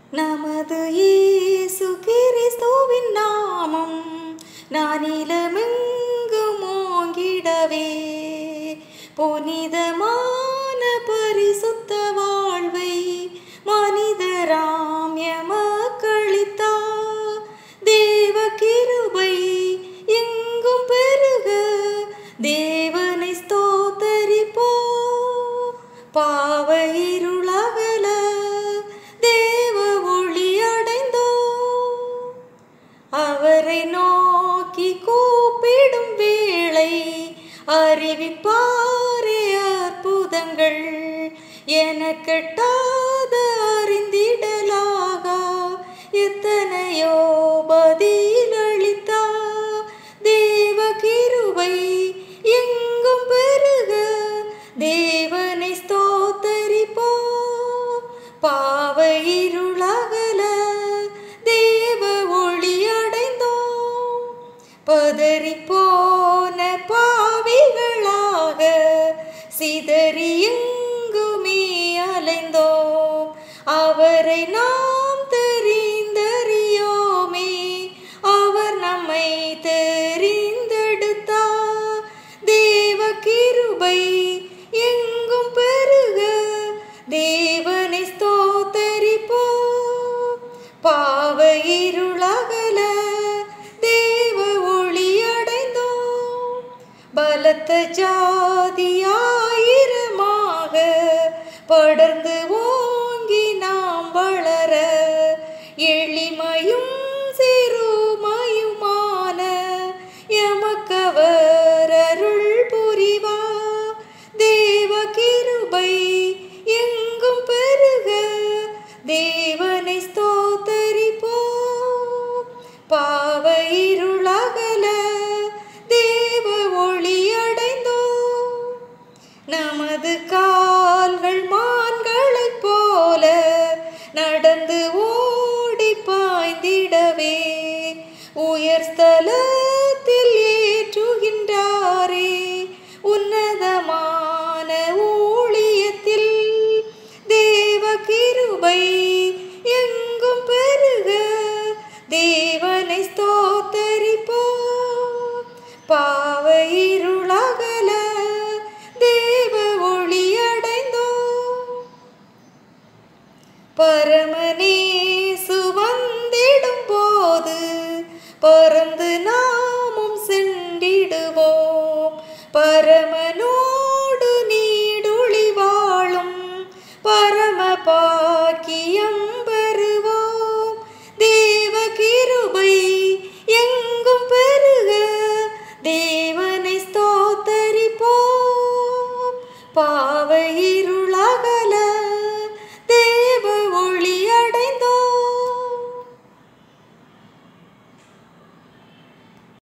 நமது இயேசு கிறிஸ்துவின் நாமம் நானிலமெங்கும் ஓங்கிடவே புனிதமான பரிசுத்த வாழ்வை மனிதராம் எமக்களித்தா தேவ கிருபை எங்கும் பெருக தேவனை ஸ்தோத்தரிப்போ பாவ இருளகல தேவ ஒளி அடைந்தோ அவரை நோக்கி கூப்பிடும் வேளை அறிவிப்பாரே அற்புதங்கள் எனக்கெட்டாத அறிந்திடலாகா எத்தனையோ பதிலளித்தா தேவ கிருபை எங்கும் பெருக தேவனை ஸ்தோத்தரிப்போ பாவ இருளகல தேவ ஒளி அடைந்தோ பதறிப்போன பாவிகளாக சிதறி எங்குமே அலைந்தோ அவரை நாம் தெரிந்தறியோமே அவர் நம்மை தெரிந்தெடுத்தா தேவ கிருபை எங்கும் பெருக தேவனை ஸ்தோத்தரிப்போ பாவ இருளகல தேவ ஒளி அடைந்தோ பலத்த ஜாதியாயிரமாக படர்ந்து ஓங்கி நாம் வளர எளிமையும் சிறுமையுமான எமக்கவர் அருள் புரிவா தேவ கிருபை எங்கும் பெருக தேவனை ஸ்தோத்தரிப்போ பாவ இருளகல தேவ ஒளி அடைந்தோ நமது கால்கள் மான்களைப் போல நடந்து ஓடி பாய்ந்திடவே உயர் ஸ்தலத்தில் ஏற்றுகின்றாரே உன்னதமான ஊழியத்தில் தேவ கிருபை எங்கும் பெருக தேவனை ஸ்தோத்தரிப்போ பாவ இருளகல தேவ ஒளி அடைந்தோ பரமனேசு வந்திடும் போது பறந்து நாமும் சென்றிடுவோம் பரமனோடு நீடுழி வாழும் பரம பாக்கியம்